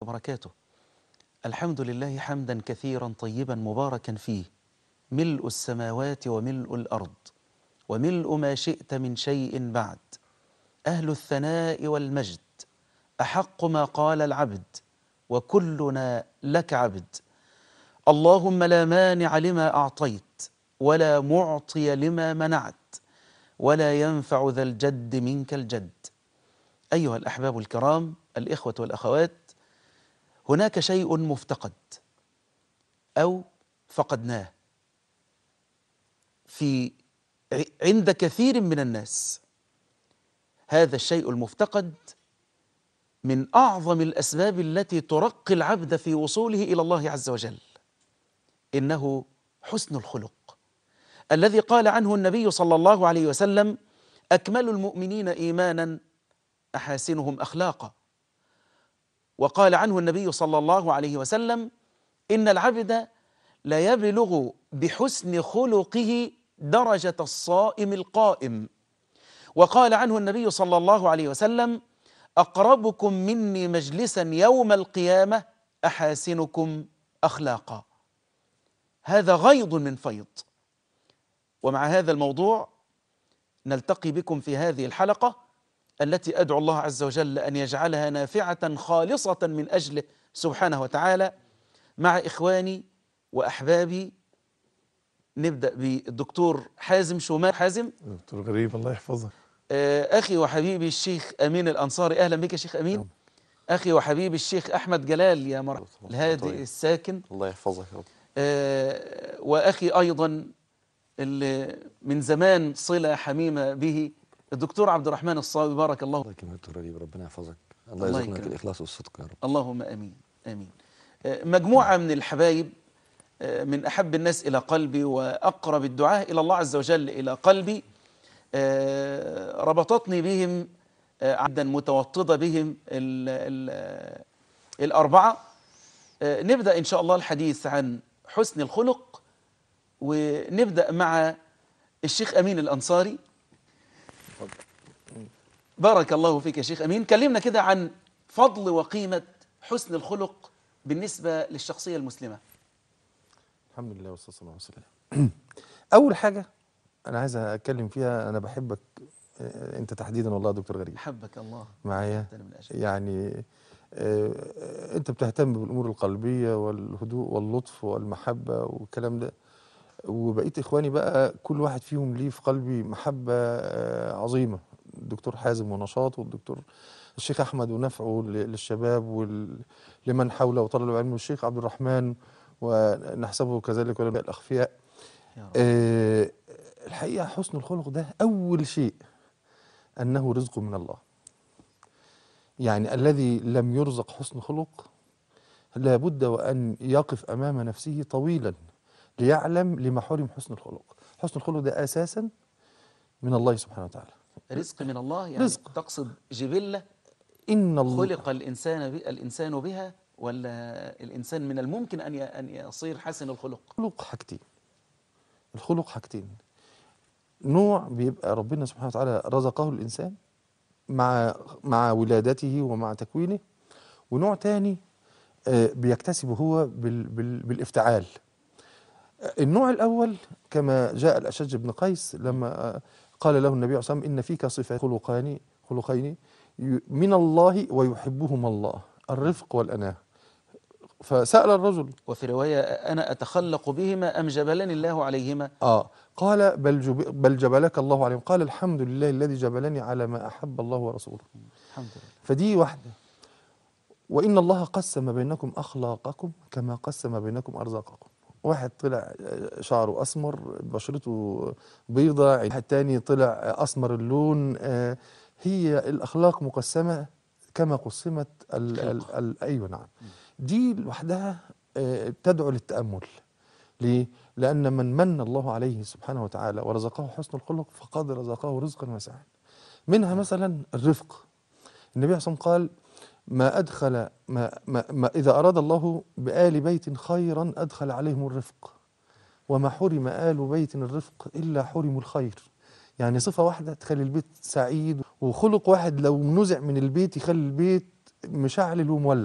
وبركاته الحمد لله حمدا كثيرا طيبا مباركا فيه ملء السماوات وملء الأرض وملء ما شئت من شيء بعد أهل الثناء والمجد أحق ما قال العبد وكلنا لك عبد اللهم لا مانع لما أعطيت ولا معطي لما منعت ولا ينفع ذا الجد منك الجد أيها الأحباب الكرام الإخوة والأخوات هناك شيء مفتقد أو فقدناه في عند كثير من الناس هذا الشيء المفتقد من أعظم الأسباب التي ترقي العبد في وصوله إلى الله عز وجل إنه حسن الخلق الذي قال عنه النبي صلى الله عليه وسلم أكمل المؤمنين إيمانا أحاسنهم أخلاقا وقال عنه النبي صلى الله عليه وسلم إن العبد لا يبلغ بحسن خلقه درجة الصائم القائم وقال عنه النبي صلى الله عليه وسلم أقربكم مني مجلسا يوم القيامة أحاسنكم أخلاقا هذا غيض من فيض ومع هذا الموضوع نلتقي بكم في هذه الحلقة التي أدعو الله عز وجل أن يجعلها نافعة خالصة من أجله سبحانه وتعالى مع إخواني وأحبابي نبدأ بالدكتور حازم شومان حازم دكتور غريب الله يحفظك آه، أخي وحبيبي الشيخ أمين الأنصاري أهلا بك يا شيخ أمين أخي وحبيبي الشيخ أحمد جلال يا مرحبا الهادي طيب. الساكن الله يحفظك يا رب آه، وأخي أيضا اللي من زمان صلة حميمة به الدكتور عبد الرحمن الصاوي بارك الله الله يكرمك دكتور غريب ربنا يحفظك الله الله يرزقنا يكرمك. الإخلاص والصدق يا رب اللهم امين امين آه، مجموعه من الحبايب آه، من احب الناس الى قلبي واقرب الدعاء الى الله عز وجل الى قلبي آه، ربطتني بهم آه، عبدا متوطده بهم ال ال الاربعه آه، نبدا ان شاء الله الحديث عن حسن الخلق ونبدا مع الشيخ امين الانصاري بارك الله فيك يا شيخ امين كلمنا كده عن فضل وقيمه حسن الخلق بالنسبه للشخصيه المسلمه الحمد لله والصلاه والسلام على رسول الله اول حاجه انا عايز اتكلم فيها انا بحبك آه، انت تحديدا والله يا دكتور غريب حبك الله معايا أنت من أجل. يعني آه، انت بتهتم بالامور القلبيه والهدوء واللطف والمحبه والكلام ده وبقيت اخواني بقى كل واحد فيهم ليه في قلبي محبه آه، عظيمه الدكتور حازم ونشاطه والدكتور الشيخ احمد ونفعه ل- للشباب ولمن حوله وطلب العلم والشيخ عبد الرحمن ونحسبه كذلك ولا الاخفياء يا رب. آه، الحقيقه حسن الخلق ده اول شيء انه رزق من الله يعني الذي لم يرزق حسن خلق لابد وأن يقف أمام نفسه طويلا ليعلم لما حرم حسن الخلق حسن الخلق ده أساسا من الله سبحانه وتعالى رزق من الله يعني رزق. تقصد جبله إن الله خلق الانسان ب... الانسان بها ولا الانسان من الممكن ان ي... ان يصير حسن الخلق الخلق حاجتين الخلق حاجتين نوع بيبقى ربنا سبحانه وتعالى رزقه الإنسان مع مع ولادته ومع تكوينه ونوع تاني آه، بيكتسبه هو بال بال بالافتعال آه، النوع الأول كما جاء الأشج بن قيس لما آه، قال له النبي عليه الصلاة والسلام إن فيك صفات خلقان خلقين ي- من الله ويحبهما الله الرفق والأناة فسأل الرجل وفي روايه انا اتخلق بهما ام جبلني الله عليهما آه قال بل, جب بل جبلك الله عليهم قال الحمد لله الذي جبلني على ما أحب الله ورسوله الحمد لله فدي واحدة وإن الله قسم بينكم أخلاقكم كما قسم بينكم أرزاقكم واحد طلع آه، شعره أسمر بشرته بيضة واحد تاني طلع آه، أسمر اللون آه، هي الأخلاق مقسمة كما قسمت ال ال ال أيوة نعم دي لوحدها آه، تدعو للتأمل ليه؟ لأن من من الله عليه سبحانه وتعالى ورزقه حسن الخلق فقد رزقه رزقا واسعا منها مثلا الرفق النبي عليه الصلاة والسلام قال ما أدخل ما, ما, ما إذا أراد الله بآل بيت خيرا أدخل عليهم الرفق وما حرم آل بيت الرفق إلا حرموا الخير يعني صفة واحدة تخلي البيت سعيد وخلق واحد لو نزع من البيت يخلي البيت مشعل ومولع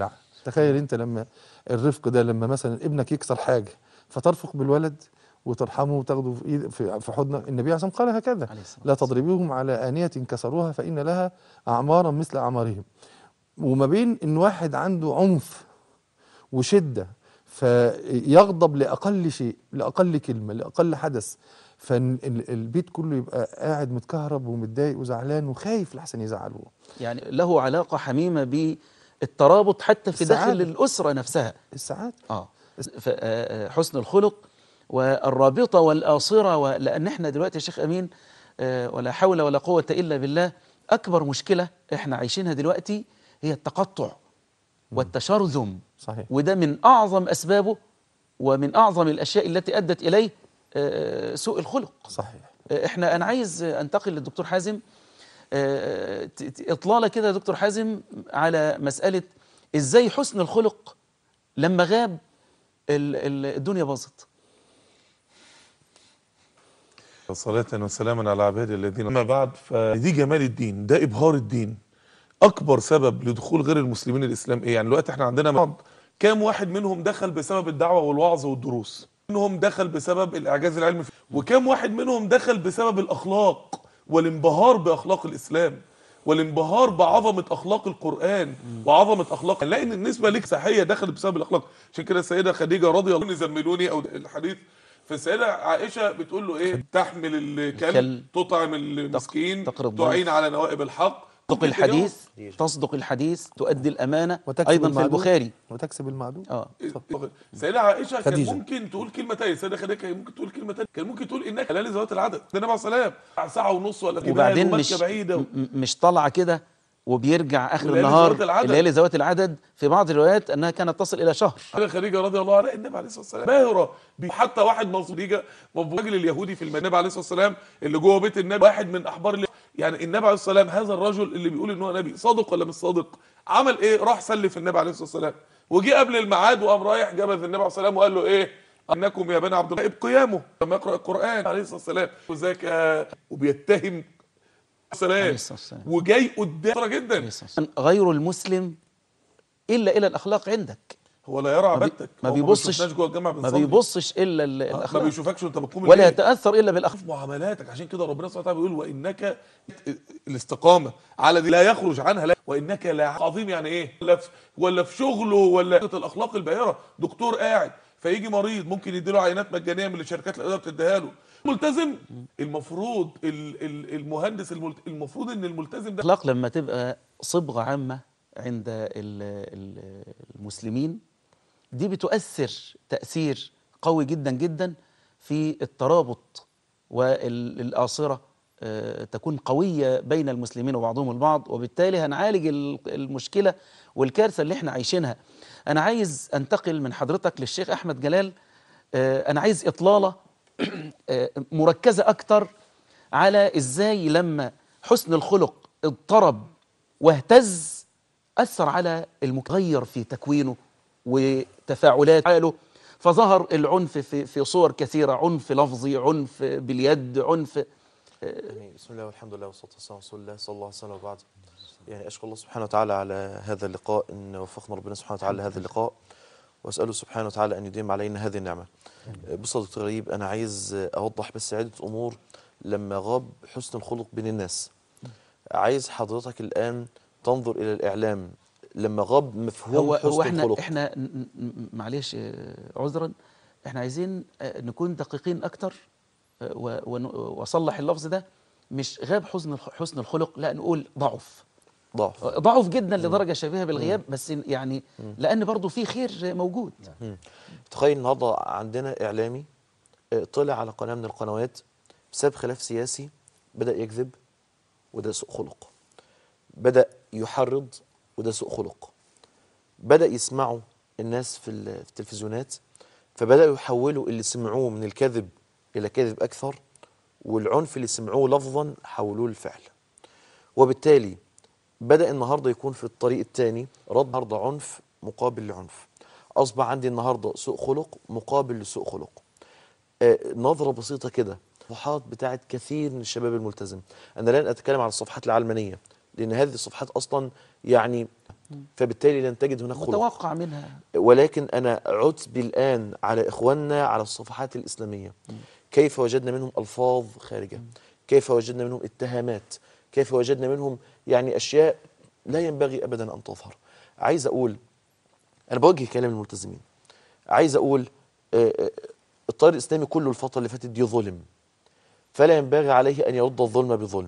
تخيل انت لما الرفق ده لما مثلا ابنك يكسر حاجه فترفق بالولد وترحمه وتاخده في ايد في في حضنك النبي عليه الصلاه والسلام قال هكذا عليه الصلاة لا تضربوهم على آنية كسروها فإن لها أعمارا مثل أعمارهم وما بين إن واحد عنده عنف وشدة فيغضب لأقل شيء لأقل كلمة لأقل حدث فالبيت كله يبقى قاعد متكهرب ومتضايق وزعلان وخايف لحسن يزعله يعني له علاقة حميمة بالترابط حتى في داخل السعادة. الأسرة نفسها الساعات اه ف- آه، آه، حسن الخلق والرابطة والآصرة و- لأن احنا دلوقتي يا شيخ أمين آه، ولا حول ولا قوة إلا بالله أكبر مشكلة احنا عايشينها دلوقتي هي التقطع والتشرذم صحيح وده من أعظم أسبابه ومن أعظم الأشياء التي أدت إليه آه، سوء الخلق صحيح آه، احنا أنا عايز أنتقل للدكتور حازم آه، ت- ت- إطلالة كده يا دكتور حازم على مسألة إزاي حسن الخلق لما غاب ال- ال- الدنيا باظت صلاة وسلاما على عباد الذين أما بعد فدي جمال الدين ده إبهار الدين أكبر سبب لدخول غير المسلمين الإسلام إيه يعني دلوقتي إحنا عندنا بعض كام واحد منهم دخل بسبب الدعوة والوعظ والدروس منهم دخل بسبب الإعجاز العلمي وكام واحد منهم دخل بسبب الأخلاق والانبهار بأخلاق الإسلام والانبهار بعظمة أخلاق القرآن وعظمة أخلاق نلاقي إن النسبة لك ساحية دخلت بسبب الأخلاق عشان كده السيدة خديجة رضي الله عنها زملوني أو الحديث فالسيدة عائشة بتقول له إيه تحمل الكلب الكلب. تطعم المسكين تقري الضيف. تعين على نوائب الحق تصدق الحديث تصدق الحديث تؤدي الأمانة وتكسب أيضا في المعدوم. البخاري وتكسب المعدوم اه سيدة عائشة كان خديجة. ممكن تقول كلمة تانية السيدة خديجة كان ممكن تقول كلمة تانية كان ممكن تقول إنك حلال ذوات العدد النبي عليه الصلاة والسلام ساعة ونص ولا كده وبعدين ومكة مش بعيدة م- مش طالعة كده وبيرجع آخر وليالي النهار ذوات العدد. الليالي ذوات العدد في بعض الروايات أنها كانت تصل إلى شهر السيدة خديجة رضي الله عنها النبي عليه الصلاة والسلام باهرة بي- حتى واحد منصور خديجة الراجل اليهودي في المدينة النبي عليه الصلاة والسلام اللي جوه بيت النبي واحد من أحبار اللي يعني النبي عليه الصلاة والسلام هذا الرجل اللي بيقول إن هو نبي صادق ولا مش صادق عمل إيه راح سلف النبي عليه الصلاة والسلام وجي قبل الميعاد وقام رايح جبذ النبي عليه الصلاة والسلام وقال له إيه انكم يا بني عبد الله قيامه لما يقرا القران عليه الصلاه والسلام وذاك آه، وبيتهم عليه السلام الصلاة والسلام. وجاي قدام جدا غير المسلم إلا إلى الأخلاق عندك هو لا يرى ما بي- عبادتك ما هو بيبصش بيشوفناش جوه الجامعه ما بنصلي. بيبصش إلا ال- آه، ما الأخلاق بيشوفكش وانت بتقوم ولا الليل. يتأثر إلا بالأخلاق في معاملاتك عشان كده ربنا سبحانه وتعالى بيقول وانك الاستقامه على دي لا يخرج عنها لا وانك لا عظيم يعني ايه ولا في ولا في شغله ولا الاخلاق الباهره دكتور قاعد فيجي مريض ممكن يديله عينات مجانيه من اللي شركات الادويه بتديها له ملتزم المفروض ال- ال- المهندس الملت- المفروض ان الملتزم ده الأخلاق لما تبقى صبغة عامة عند ال- ال- المسلمين دي بتؤثر تأثير قوي جدا جدا في الترابط والآصرة آه، تكون قوية بين المسلمين وبعضهم البعض وبالتالي هنعالج ال- المشكلة والكارثة اللي احنا عايشينها أنا عايز أنتقل من حضرتك للشيخ أحمد جلال آه، أنا عايز إطلالة آه، مركزة أكتر على إزاي لما حسن الخلق اضطرب واهتز أثر على المتغير في تكوينه وتفاعلات حاله فظهر العنف في في صور كثيرة عنف لفظي عنف باليد عنف يعني بسم الله والحمد لله والصلاة والسلام على رسول الله صلى الله عليه وسلم وبعد يعني أشكر الله سبحانه وتعالى على هذا اللقاء إن وفقنا ربنا سبحانه وتعالى لهذا اللقاء وأسأله سبحانه وتعالى أن يديم علينا هذه النعمة بص يا دكتور غريب أنا عايز أوضح بس عدة أمور لما غاب حسن الخلق بين الناس عايز حضرتك الآن تنظر إلى الإعلام لما غاب مفهوم هو حسن هو احنا الخلق احنا ن- ن- معلش آه، عذرا احنا عايزين آه، نكون دقيقين اكتر آه، و- ون- واصلح اللفظ ده مش غاب حسن الخ- حسن الخلق لا نقول ضعف ضعف ضعف جدا لدرجه شبيهه بالغياب بس يعني لان برضو في خير موجود تخيل النهارده عندنا اعلامي آه، طلع على قناه من القنوات بسبب خلاف سياسي بدا يكذب وده سوء خلق بدا يحرض وده سوء خلق بدا يسمعوا الناس في ال- في التلفزيونات فبداوا يحولوا اللي سمعوه من الكذب الى كذب اكثر والعنف اللي سمعوه لفظا حولوه لفعل وبالتالي بدأ النهارده يكون في الطريق الثاني رد النهارده عنف مقابل لعنف أصبح عندي النهارده سوء خلق مقابل لسوء خلق آه نظرة بسيطة كده صفحات بتاعت كثير من الشباب الملتزم أنا لن أتكلم على الصفحات العلمانية لأن هذه الصفحات أصلا يعني فبالتالي لن تجد هناك خلق متوقع منها ولكن انا عتب الان على اخواننا على الصفحات الاسلاميه كيف وجدنا منهم الفاظ خارجه كيف وجدنا منهم اتهامات كيف وجدنا منهم يعني اشياء لا ينبغي ابدا ان تظهر عايز اقول انا بوجه كلام الملتزمين عايز اقول آه، آه، التيار الاسلامي كله الفتره اللي فاتت دي ظلم فلا ينبغي عليه ان يرد الظلم بظلم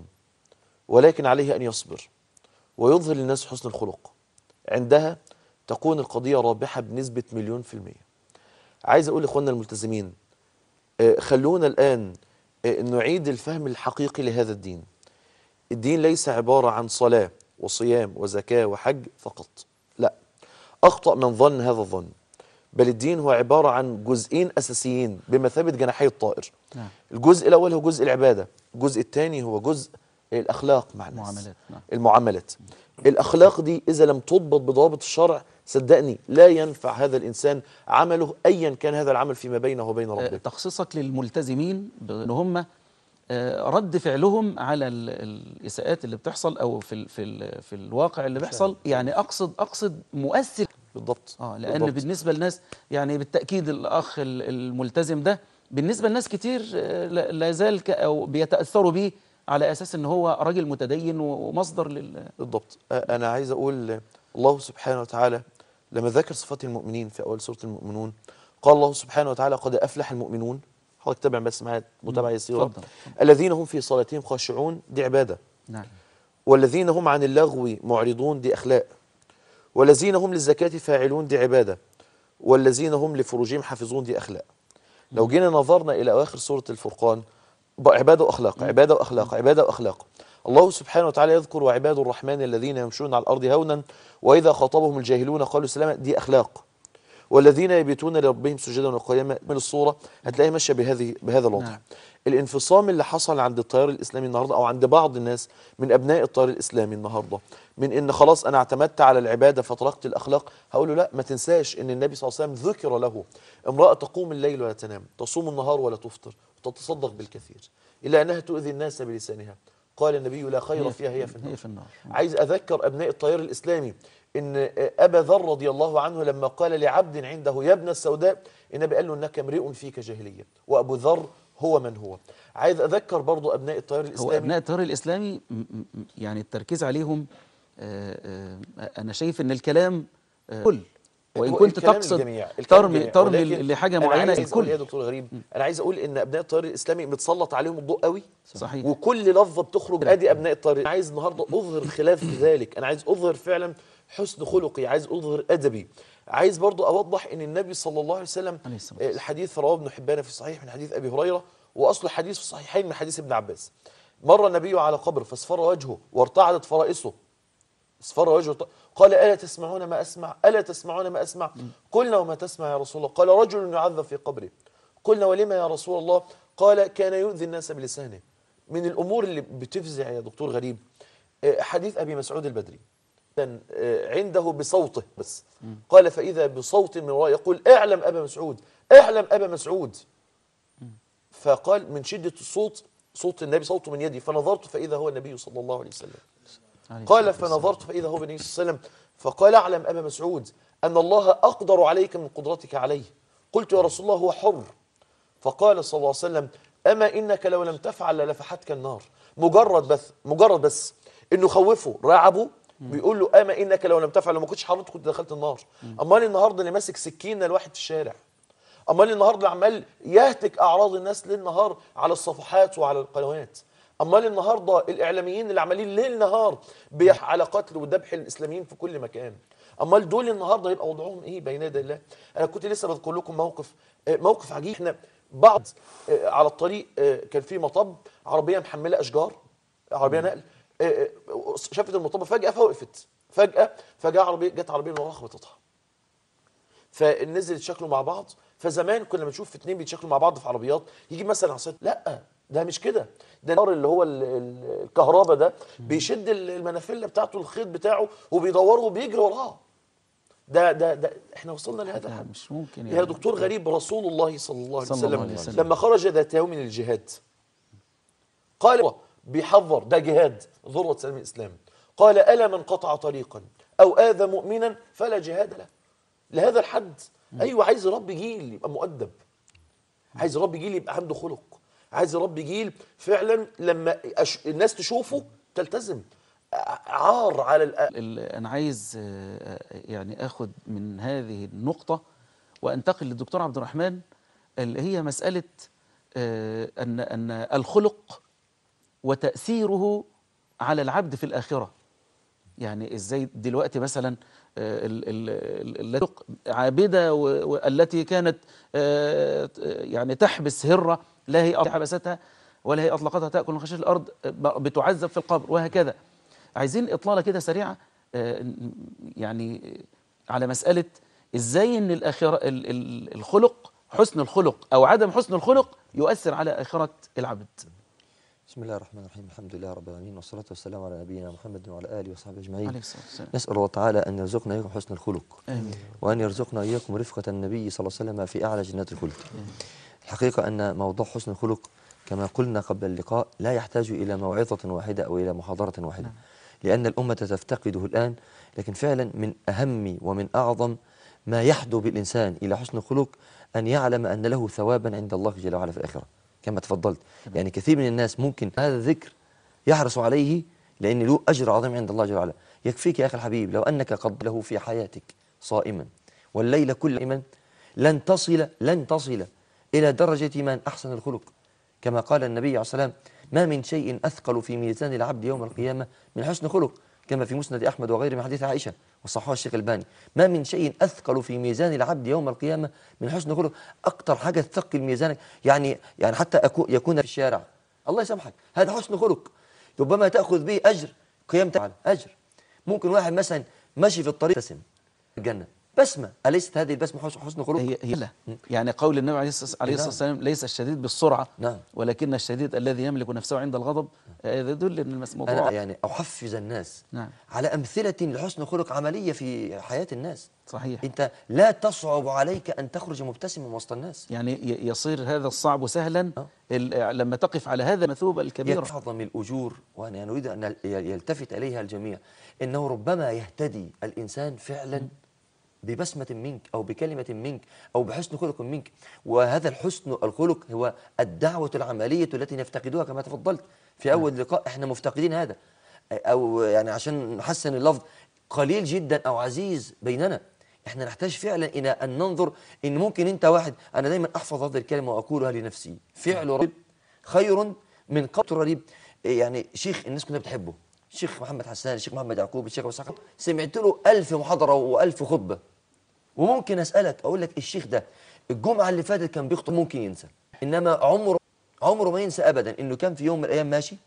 ولكن عليه ان يصبر ويظهر للناس حسن الخلق عندها تكون القضية رابحة بنسبة مليون في المية عايز أقول لإخواننا الملتزمين آه، خلونا الآن آه، نعيد الفهم الحقيقي لهذا الدين الدين ليس عبارة عن صلاة وصيام وزكاة وحج فقط لا أخطأ من ظن هذا الظن بل الدين هو عبارة عن جزئين أساسيين بمثابة جناحي الطائر نعم. الجزء الأول هو جزء العبادة الجزء الثاني هو جزء الأخلاق مع الناس معاملات، نعم. المعاملات الأخلاق دي إذا لم تضبط بضوابط الشرع صدقني لا ينفع هذا الإنسان عمله أيا كان هذا العمل فيما بينه وبين آه، ربه تخصيصك للملتزمين بان هم آه، رد فعلهم على ال- الاساءات اللي بتحصل او في ال في ال في الواقع اللي بيحصل يعني اقصد اقصد مؤثر بالضبط اه لان بالضبط. بالنسبه للناس يعني بالتاكيد الاخ ال- الملتزم ده بالنسبه لناس كتير آه، لا لا يزال ك- او بيتاثروا بيه على اساس ان هو راجل متدين ومصدر لل بالضبط آه، أنا عايز أقول آه، الله سبحانه وتعالى لما ذكر صفات المؤمنين في أول سورة المؤمنون قال الله سبحانه وتعالى قد أفلح المؤمنون حضرتك تابع بس معايا متابعة يسيرة اتفضل، الذين هم في صلاتهم خاشعون دي عبادة نعم والذين هم عن اللغو معرضون دي أخلاق والذين هم للزكاة فاعلون دي عبادة والذين هم لفروجهم حافظون دي أخلاق لو جينا نظرنا إلى أواخر سورة الفرقان بقى عبادة وأخلاق عبادة وأخلاق عبادة وأخلاق الله سبحانه وتعالى يذكر وعباد الرحمن الذين يمشون على الأرض هونا وإذا خاطبهم الجاهلون قالوا سلاما دي أخلاق والذين يبيتون لربهم سجدا وقياما من الصورة هتلاقيها ماشية بهذه بهذا الوضع نعم. الانفصام اللي حصل عند التيار الاسلامي النهارده او عند بعض الناس من ابناء التيار الاسلامي النهارده من ان خلاص انا اعتمدت على العباده فتركت الاخلاق هقول له لا ما تنساش ان النبي صلى الله عليه وسلم ذكر له امراه تقوم الليل ولا تنام تصوم النهار ولا تفطر وتتصدق بالكثير الا انها تؤذي الناس بلسانها قال النبي لا خير فيها هي في النار هي في النار عايز اذكر ابناء التيار الاسلامي ان ابا ذر رضي الله عنه لما قال لعبد عنده يا ابن السوداء النبي قال له انك امرئ فيك جاهليه وابو ذر هو من هو عايز اذكر برضو ابناء التيار هو الاسلامي ابناء التيار الاسلامي م- م- يعني التركيز عليهم آه، آه، انا شايف ان الكلام آه، كل وان هو كنت الكلام تقصد للجميع، الكلام ترمي للجميع. ترمي ولكن لحاجه أنا معينه عايز اقول ايه يا الكل دكتور غريب انا عايز اقول ان ابناء التيار الاسلامي متسلط عليهم الضوء قوي صحيح. وكل لفظه بتخرج ادي ابناء التيار انا عايز النهارده اظهر خلاف ذلك انا عايز اظهر فعلا حسن خلقي عايز اظهر ادبي عايز برضو اوضح ان النبي صلى الله عليه وسلم عليه الصلاة آه، الحديث رواه ابن حبان في الصحيح من حديث ابي هريره واصل الحديث في الصحيحين من حديث ابن عباس مر النبي على قبر فاصفر وجهه وارتعدت فرائصه اصفر وجهه قال ألا تسمعون ما أسمع ألا تسمعون ما أسمع قلنا وما تسمع يا رسول الله قال رجل يعذب في قبره قلنا ولما يا رسول الله قال كان يؤذي الناس بلسانه من الأمور اللي بتفزع يا دكتور غريب آه، حديث أبي مسعود البدري كان آه، عنده بصوته بس قال فإذا بصوت من وراء يقول اعلم أبا مسعود اعلم أبا مسعود فقال من شدة الصوت صوت النبي صوته من يدي فنظرت فإذا هو النبي صلى الله عليه وسلم عليه قال الصلاة والسلام. فنظرت فإذا هو النبي صلى الله عليه وسلم فقال أعلم أبا مسعود أن الله أقدر عليك من قدرتك عليه قلت يا رسول الله هو حر فقال صلى الله عليه وسلم أما إنك لو لم تفعل للفحتك النار مجرد بس مجرد بس إنه خوفه رعبه بيقول له أما إنك لو لم تفعل لو ما كنتش حرمت كنت دخلت النار أمال النهارده اللي ماسك سكينة لواحد في الشارع امال النهارده عمال يهتك اعراض الناس ليل نهار على الصفحات وعلى القنوات امال النهارده الاعلاميين اللي عمالين ليل نهار بيح على قتل وذبح الاسلاميين في كل مكان امال دول النهارده يبقى وضعهم ايه بين يدي الله انا كنت لسه بذكر لكم موقف آه، موقف عجيب احنا بعض آه، على الطريق آه، كان في مطب عربيه محمله اشجار عربيه نقل آه، آه، شافت المطب فجاه فوقفت فجاه فجاه عربيه جت عربيه من وراها خبطتها فنزل يتشكلوا مع بعض فزمان كنا بنشوف اتنين بيتشكلوا مع بعض في عربيات يجي مثلا عصايه لا ده مش كده ده النار اللي هو ال- ال- الكهرباء ده بيشد ال- المنافله بتاعته الخيط بتاعه وبيدوره وبيجري وراه ده ده ده احنا وصلنا لهذا لا، الحد مش ممكن يا يعني. دكتور غريب رسول الله صلى الله عليه صلى الله وسلم, عليه وسلم. لما خرج ذات يوم من الجهاد قال هو بيحذر ده جهاد ذروة سلام الإسلام قال ألا من قطع طريقا أو آذى مؤمنا فلا جهاد له لهذا الحد أيوة عايز رب جيل يبقى مؤدب عايز رب جيل يبقى عنده خلق عايز رب جيل فعلا لما أش... الناس تشوفه تلتزم عار على الأ... ال- انا عايز آه، يعني اخد من هذه النقطه وانتقل للدكتور عبد الرحمن اللي هي مساله آه، ان ان الخلق وتاثيره على العبد في الاخره يعني ازاي دلوقتي مثلا آه، ال- ال- ال- التي عابده و- والتي كانت آه، يعني تحبس هره لا هي حبستها ولا هي اطلقتها تاكل من خشاش الارض آه، بتعذب في القبر وهكذا عايزين اطلاله كده سريعه آه، يعني على مساله ازاي ان الاخره ال- ال- الخلق حسن الخلق او عدم حسن الخلق يؤثر على اخره العبد بسم الله الرحمن الرحيم الحمد لله رب العالمين والصلاة والسلام على نبينا محمد وعلى آله وصحبه أجمعين عليه الصلاه والسلام نسأل الله تعالى أن يرزقنا إياكم حسن الخلق امين وأن يرزقنا إياكم رفقة النبي صلى الله عليه وسلم في أعلى جنات الخلد الحقيقة أن موضوع حسن الخلق كما قلنا قبل اللقاء لا يحتاج إلى موعظة واحدة أو إلى محاضرة واحدة لأن الأمة تفتقده الآن لكن فعلا من أهم ومن أعظم ما يحدو بالإنسان إلى حسن الخلق أن يعلم أن له ثوابا عند الله جل وعلا في الآخرة كما تفضلت يعني كثير من الناس ممكن هذا الذكر يحرص عليه لأن له أجر عظيم عند الله جل وعلا يكفيك يا أخي الحبيب لو أنك قد له في حياتك صائما والليل كل إيمان لن تصل لن تصل إلى درجة من أحسن الخلق كما قال النبي عليه الصلاة والسلام ما من شيء أثقل في ميزان العبد يوم القيامة من حسن خلق كما في مسند أحمد وغيره من حديث عائشة وصححه الشيخ الباني ما من شيء أثقل في ميزان العبد يوم القيامة من حسن خلق أكتر حاجة تثقل ميزانك يعني يعني حتى أكو- يكون في الشارع الله يسامحك هذا حسن خلق ربما تأخذ به أجر قيام تعالى أجر ممكن واحد مثلا ماشي في الطريق يبتسم الجنة بسمة أليست هذه البسمة حسن حسن خلق هي هي لا يعني قول النبي عليه الصلاه عليه الصلاة والسلام ليس الشديد بالسرعه نعم. ولكن الشديد الذي يملك نفسه عند الغضب آه، هذا يدل ان المس- الموضوع أنا يعني أحفز الناس نعم. على أمثلة لحسن خلق عملية في حياة الناس صحيح أنت لا تصعب عليك أن تخرج مبتسما وسط الناس يعني ي- يصير هذا الصعب سهلا آه. ال- لما تقف على هذا المثوبه الكبيره أعظم الأجور وأنا نريد أن يلتفت إليها الجميع إنه ربما يهتدي الإنسان فعلا ببسمة منك أو بكلمة منك أو بحسن خلق منك وهذا الحسن الخلق هو الدعوة العملية التي نفتقدها كما تفضلت في أول لقاء إحنا مفتقدين هذا أو يعني عشان نحسن اللفظ قليل جدا أو عزيز بيننا احنا نحتاج فعلا الى ان ننظر ان ممكن انت واحد انا دايما احفظ هذه الكلمه واقولها لنفسي فعل رب خير من قول ربيب يعني شيخ الناس كلها بتحبه الشيخ محمد حسان الشيخ محمد يعقوب الشيخ ابو اسحاق سمعت له ألف محاضره وألف خطبه وممكن اسالك اقول لك الشيخ ده الجمعه اللي فاتت كان بيخطب ممكن ينسى انما عمره عمره ما ينسى ابدا انه كان في يوم من الايام ماشي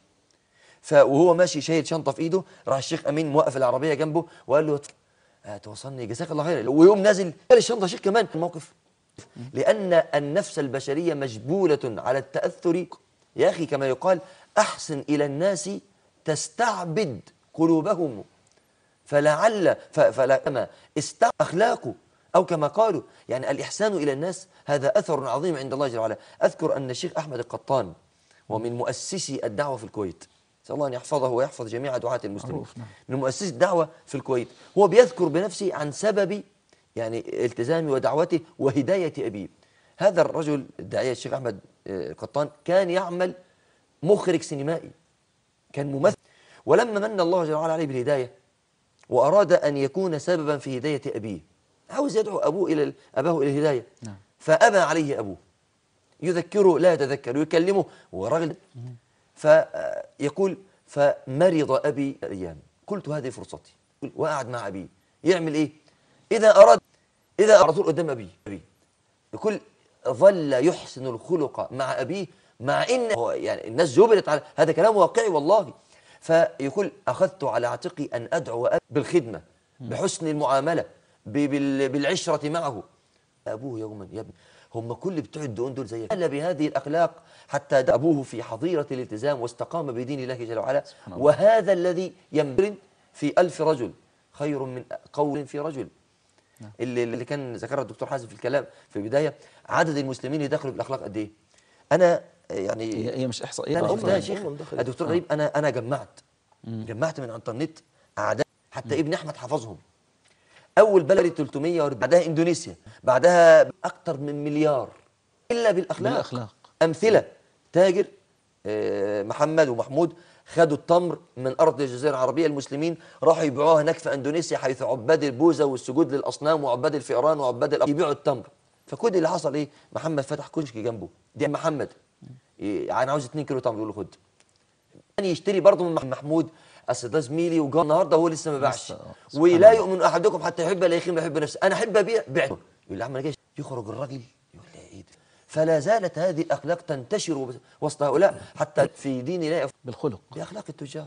ف وهو ماشي شايل شنطه في ايده راح الشيخ امين موقف العربيه جنبه وقال له آه توصلني جزاك الله خير ويوم نازل شايل الشنطه شيخ كمان الموقف لان النفس البشريه مجبوله على التاثر يا اخي كما يقال احسن الى الناس تستعبد قلوبهم فلعل ف- فلما است اخلاقه او كما قالوا يعني الاحسان الى الناس هذا اثر عظيم عند الله جل وعلا اذكر ان الشيخ احمد القطان ومن مؤسسي الدعوه في الكويت نسال الله ان يحفظه ويحفظ جميع دعاه المسلمين معروف، نعم. من مؤسسي الدعوه في الكويت هو بيذكر بنفسه عن سبب يعني التزامي ودعوته وهدايه ابيه هذا الرجل الداعيه الشيخ احمد آه، القطان كان يعمل مخرج سينمائي كان ممثل ولما من الله جل وعلا عليه بالهدايه وأراد أن يكون سببا في هداية أبيه عاوز يدعو أبوه إلى أباه إلى الهداية نعم. فأبى عليه أبوه يذكره لا يتذكر ويكلمه وراجل فيقول فمرض أبي أيام قلت هذه فرصتي وقعد مع أبيه يعمل إيه إذا أراد إذا على طول قدام أبيه أبيه يقول ظل يحسن الخلق مع أبيه مع إن هو يعني الناس جبلت على هذا كلام واقعي والله فيقول أخذت على عاتقي أن أدعو أبي بالخدمة بحسن المعاملة ب- بال- بالعشرة معه أبوه يوما يا ابني هم كل بتوع الدقون دول زيك قال بهذه الأخلاق حتى دعا أبوه في حظيرة الالتزام واستقام بدين الله جل وعلا الله. وهذا الذي ينبرن في ألف رجل خير من قول في رجل اللي, اللي كان ذكرها الدكتور حازم في الكلام في البدايه عدد المسلمين اللي دخلوا بالاخلاق قد ايه؟ انا يعني هي هي مش انا إيه، هم- شفتها يا احصائيات شيخ هم دخلوا. الدكتور غريب انا انا جمعت جمعت من عن النت اعداد حتى ابن احمد حفظهم اول بلد 300 بعدها اندونيسيا بعدها اكثر من مليار الا بالاخلاق بالأخلاق. امثله تاجر آه، محمد ومحمود خدوا التمر من ارض الجزيره العربيه المسلمين راحوا يبيعوها هناك في اندونيسيا حيث عباد البوذا والسجود للاصنام وعباد الفئران وعباد الأ... يبيعوا التمر فكل اللي حصل ايه محمد فتح كشك جنبه دي محمد إيه انا عاوز 2 كيلو تمر يقول له خد يعني يشتري برضه من مح- محمود اصل ده زميلي وجا النهارده هو لسه ما باعش لسه، آه، سبحان ولا الله. يؤمن احدكم حتى يحب لا يخيم يحب نفسه انا احب ابيع بعته يقول لي عم انا جاي يخرج الراجل يقول لي ايه ده فلا زالت هذه الاخلاق تنتشر وسط هؤلاء حتى في دين الله بالخلق باخلاق التجار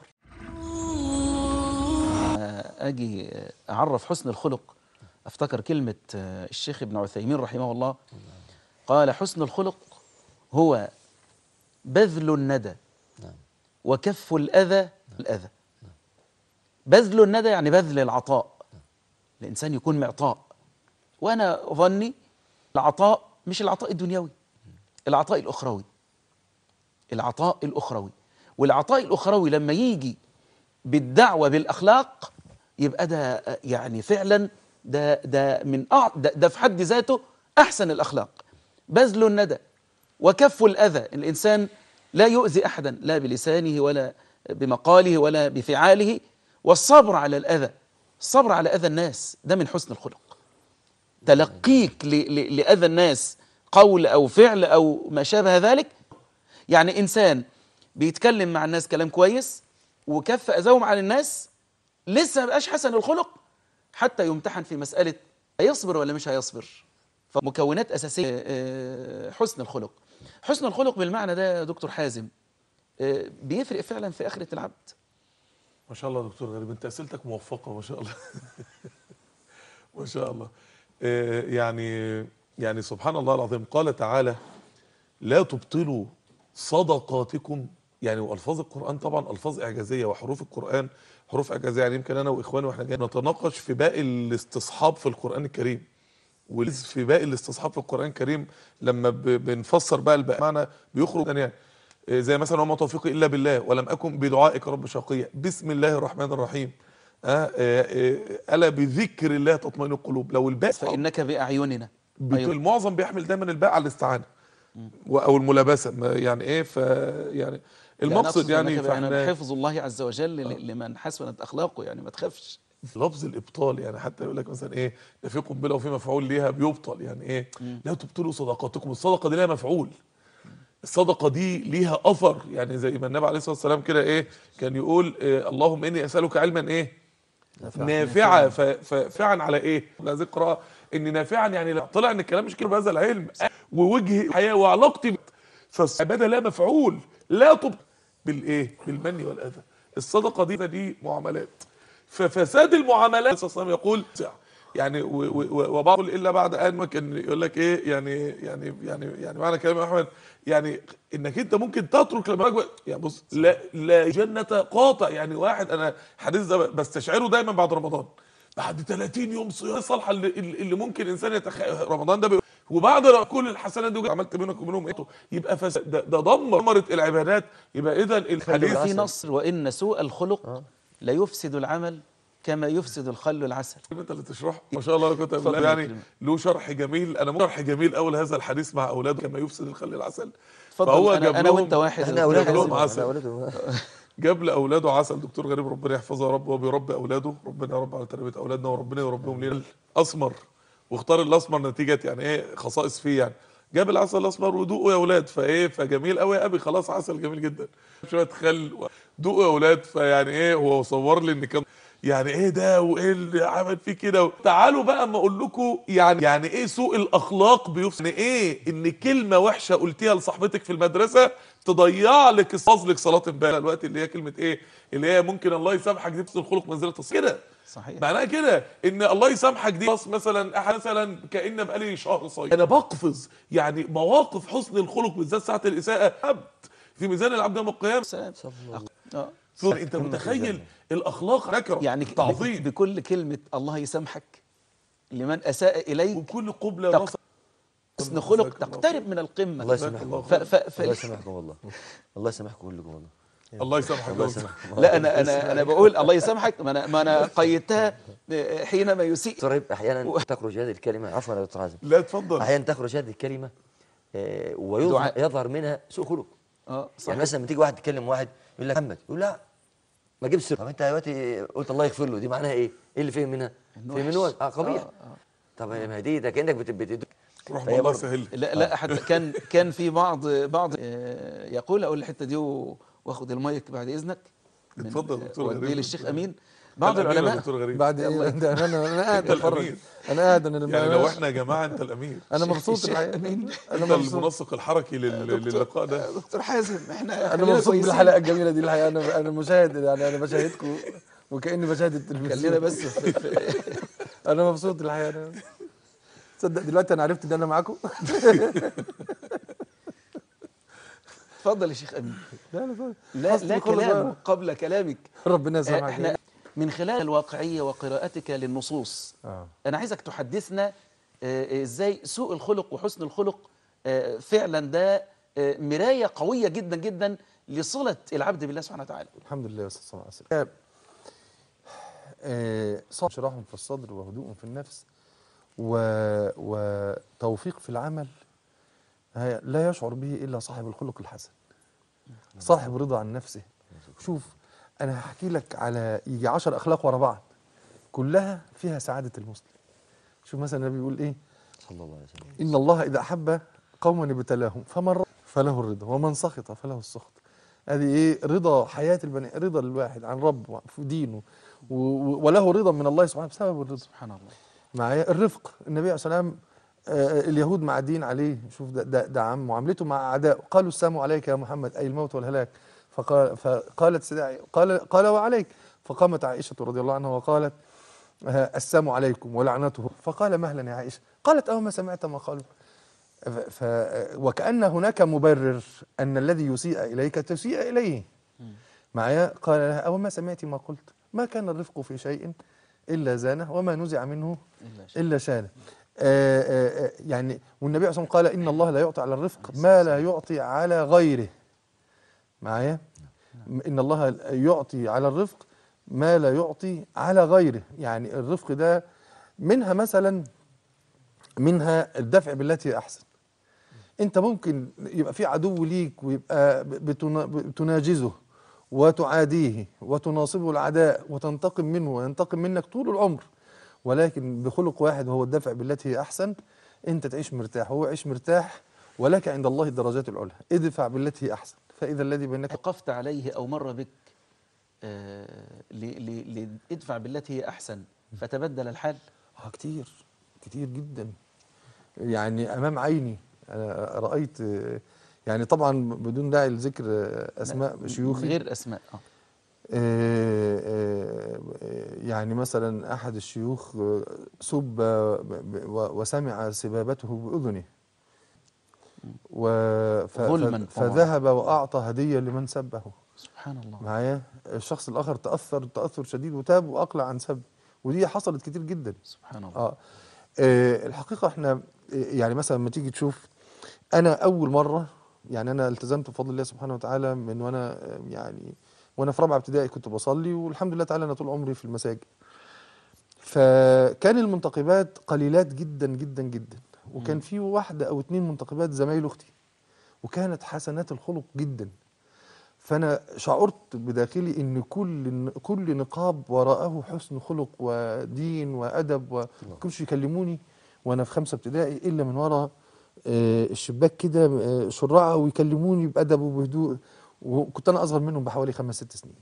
اجي اعرف حسن الخلق افتكر كلمه آه، الشيخ ابن عثيمين رحمه الله قال حسن الخلق هو بذل الندى نعم. وكف الاذى الاذى بذل الندى يعني بذل العطاء الانسان يكون معطاء وانا ظني العطاء مش العطاء الدنيوي العطاء الاخروي العطاء الاخروي والعطاء الاخروي لما يجي بالدعوه بالاخلاق يبقى ده يعني فعلا ده ده من أع... ده, ده في حد ذاته احسن الاخلاق بذل الندى وكف الاذى الانسان لا يؤذي احدا لا بلسانه ولا بمقاله ولا بفعاله والصبر على الاذى الصبر على اذى الناس ده من حسن الخلق تلقيك ل... ل... لاذى الناس قول او فعل او ما شابه ذلك يعني انسان بيتكلم مع الناس كلام كويس وكف اذاهم عن الناس لسه ما بقاش حسن الخلق حتى يمتحن في مساله هيصبر ولا مش هيصبر فمكونات اساسيه آه، حسن الخلق حسن الخلق بالمعنى ده يا دكتور حازم آه، بيفرق فعلا في اخره العبد ما شاء الله يا دكتور غريب انت اسئلتك موفقه ما شاء الله ما شاء الله آه، يعني يعني سبحان الله العظيم قال تعالى لا تبطلوا صدقاتكم يعني والفاظ القران طبعا الفاظ اعجازيه وحروف القران حروف اعجازيه يعني يمكن انا واخواني واحنا جايين نتناقش في باقي الاستصحاب في القران الكريم ولسه في باقي الاستصحاب في القران الكريم لما ب- بنفسر بقى الباقي معنى بيخرج يعني إيه زي مثلا وما توفيقي الا بالله ولم اكن بدعائك رب شقيا بسم الله الرحمن الرحيم آه آه، آه، الا بذكر الله تطمئن القلوب لو الباء فانك باعيننا بت- أيوة. المعظم بيحمل دايما الباء على الاستعانه و- او الملابسه ما- يعني ايه ف يعني المقصد يعني فاحنا فاحنا حفظ الله عز وجل ل- لمن حسنت اخلاقه يعني ما تخافش لفظ الابطال يعني حتى يقول لك مثلا ايه ده في قنبله وفي مفعول ليها بيبطل يعني ايه لا تبطلوا صدقاتكم الصدقه دي لها مفعول الصدقه دي ليها اثر يعني زي ما النبي عليه الصلاه والسلام كده ايه كان يقول إيه اللهم اني اسالك علما ايه نافعا ف- ففعا على ايه هذه القراءه ان نافعا يعني لا طلع ان الكلام مش كده بهذا العلم ووجه الحياه وعلاقتي فالعباده لها مفعول لا تب بالايه بالمن والاذى الصدقه دي دي معاملات ففساد المعاملات صلى الله عليه وسلم يقول يعني و- و- و- وبعض الا بعد ان ما كان يقول لك ايه يعني يعني يعني يعني معنى كلام يا احمد يعني انك انت ممكن تترك لما يجب- يعني بص لا لا جنه قاطع يعني واحد انا حديث ده بستشعره دايما بعد رمضان بعد 30 يوم صيام صالحه اللي, اللي ممكن انسان يتخيل رمضان ده بي... وبعد ر- كل الحسنات دي عملت بينك وبينهم ايه يبقى فس... ده, ده دمرت العبادات يبقى اذا الحديث في نص وان سوء الخلق لا يفسد العمل كما يفسد الخل العسل انت اللي تشرحه ما شاء الله انا كنت اتفضل أقول يا يعني كريم. له شرح جميل انا شرح جميل اول هذا الحديث مع اولاده كما يفسد الخل العسل اتفضل جاب انا, أنا لهم- وانت واحد احنا يا اولاد دكتور لهم حازم. عسل. احنا اولاد جاب لاولاده عسل دكتور غريب ربنا يحفظه يا رب وهو بيربي اولاده ربنا يا رب على تربيه اولادنا وربنا يربيهم لينا اسمر واختار الاسمر نتيجه يعني ايه خصائص فيه يعني جاب العسل الاسمر ودوقوا يا اولاد فايه فجميل قوي يا ابي خلاص عسل جميل جدا شويه خل و- دوقوا يا اولاد فيعني ايه هو صور لي ان كان يعني ايه ده وايه اللي عمل فيه كده تعالوا بقى اما اقول لكم يعني يعني ايه سوء الاخلاق بيفسد يعني ايه ان كلمه وحشه قلتيها لصاحبتك في المدرسه تضيع لك فضلك صلاه امبارح الوقت اللي هي كلمه ايه اللي هي ممكن الله يسامحك دي بتفسد الخلق منزله الصلاة. كده صحيح معناها كده ان الله يسامحك دي خلاص مثلا أحد مثلا كان بقالي شهر صايم انا بقفز يعني مواقف حسن الخلق بالذات ساعه الاساءه عبد في ميزان العبد يوم القيامه سلام آه. ثم انت متخيل الاخلاق نكره يعني تعظيم بكل كلمة الله يسامحك لمن أساء إليك وكل قبله تق- نصر حسن خلق جزاك الله تقترب من القمة الله جزاك يسامحكم الله ف... ف... ف... الله يسامحكم والله الله يسامحكم كلكم والله الله يسامحك الله يا يسامحك. لا انا انا انا بقول الله يسامحك ما انا ما انا قيدتها حينما يسيء دكتور إبراهيم، احيانا تخرج هذه الكلمه عفوا يا دكتور حازم لا اتفضل احيانا تخرج هذه الكلمه آه، ويظهر دعاء. يظهر منها سوء خلق اه صح يعني مثلا لما تيجي واحد تكلم واحد يقول لك محمد يقول لا ما جبتش سيرة. طب انت دلوقتي قلت الله يغفر له دي معناها ايه؟ ايه اللي فهم منها؟ إنه فهم وحش. منه اه قبيح آه، آه. طب ما هي دي ده كانك بت بت روح فهي الله برضه- يسهل لا لا حتى كان كان في بعض بعض آه، يقول اقول الحته دي و- واخد المايك بعد اذنك من- اتفضل يا دكتور واديه غريب. للشيخ امين بعض الأمير يا العلماء دكتور غريب بعد ايه ده انا انا قاعد أنت اتفرج الأمير. انا قاعد انا لما يعني لو احنا يا جماعه انت الامير انا مبسوط الشيخ الحقيقه أمين. انا انت مبسوط المنسق الحركي لل- للقاء ده دكتور حازم احنا انا خلينا مبسوط كويسين. بالحلقه الجميله دي الحقيقه انا انا مشاهد يعني انا بشاهدكم وكاني بشاهد التلفزيون خلينا بس في في- انا مبسوط الحقيقه انا تصدق دلوقتي انا عرفت ان انا معاكم اتفضل يا شيخ امين لا لا لا حسبي لا كل كلام بقى. قبل كلامك ربنا آه، يسامحك احنا من خلال الواقعيه وقراءتك للنصوص آه. انا عايزك تحدثنا آه، ازاي سوء الخلق وحسن الخلق آه، فعلا ده آه، مرايه قويه جدا جدا لصله العبد بالله سبحانه وتعالى الحمد لله والصلاه والسلام على رسول الله. آه، صبر شراح في الصدر وهدوء في النفس و... وتوفيق في العمل ها- لا يشعر به الا صاحب الخلق الحسن صاحب رضا عن نفسه شوف انا هحكي لك على يجي عشر اخلاق ورا بعض كلها فيها سعاده المسلم شوف مثلا النبي بيقول ايه صلى الله عليه وسلم إن الله إذا أحب قوما ابتلاهم فمن رضى فله الرضا ومن سخط فله السخط هذه إيه رضا حياة البني رضا الواحد عن ربه في دينه و- و- وله رضا من الله سبحانه بسبب الرضا سبحان الله معايا الرفق النبي عليه الصلاة والسلام آه، اليهود معدين عليه شوف ده, ده, ده عم معاملته مع أعدائه قالوا السلام عليك يا محمد أي الموت والهلاك فقال فقالت سيدة قال قال وعليك فقامت عائشة رضي الله عنها وقالت آه، السلام عليكم ولعنته فقال مهلا يا عائشة قالت أو ما سمعت ما قالوا ف ف وكأن هناك مبرر أن الذي يسيء إليك تسيء إليه معايا قال لها أو ما سمعت ما قلت ما كان الرفق في شيء إلا زانه وما نزع منه إلا شيء. إلا شانه آه، آه، آه، يعني والنبي عليه الصلاة والسلام قال إن الله لا يعطي على الرفق ما لا يعطي على غيره معايا إن الله يعطي على الرفق ما لا يعطي على غيره يعني الرفق ده منها مثلا منها الدفع بالتي هي أحسن انت ممكن يبقى في عدو ليك ويبقى بتنا- بتناجزه وتعاديه وتناصبه العداء وتنتقم منه وينتقم منك طول العمر ولكن بخلق واحد وهو الدفع بالتي هي احسن انت تعيش مرتاح وهو يعيش مرتاح ولك عند الله الدرجات العلى ادفع بالتي هي احسن فاذا الذي بينك وقفت عليه أو مر بك آه، ل- ل- لادفع بالتي هي أحسن فتبدل الحال اه كتير كتير جدا يعني امام عيني انا رايت آه، يعني طبعا بدون داعي لذكر آه، اسماء شيوخي غير أسماء آه. آه، آه، آه، يعني مثلا احد الشيوخ آه، سب ب- ب- و- وسمع سبابته باذنه و- ف- ف- ظلماً طبعاً. فذهب واعطى هديه لمن سبه سبحان الله معايا الشخص الاخر تاثر تاثر شديد وتاب واقلع عن سب ودي حصلت كتير جدا سبحان الله اه آه، الحقيقه احنا آه، يعني مثلا لما تيجي تشوف انا اول مره يعني انا التزمت بفضل الله سبحانه وتعالى من وانا آه، يعني وانا في رابعه ابتدائي كنت بصلي والحمد لله تعالى انا طول عمري في المساجد فكان المنتقبات قليلات جدا جدا جدا وكان في واحده او اتنين منتقبات زمايل اختي وكانت حسنات الخلق جدا فانا شعرت بداخلي ان كل كل نقاب وراءه حسن خلق ودين وادب وما كانوش يكلموني وانا في خمسه ابتدائي الا من ورا آه، الشباك كده آه، شرعه ويكلموني بادب وبهدوء وكنت انا اصغر منهم بحوالي خمس ست سنين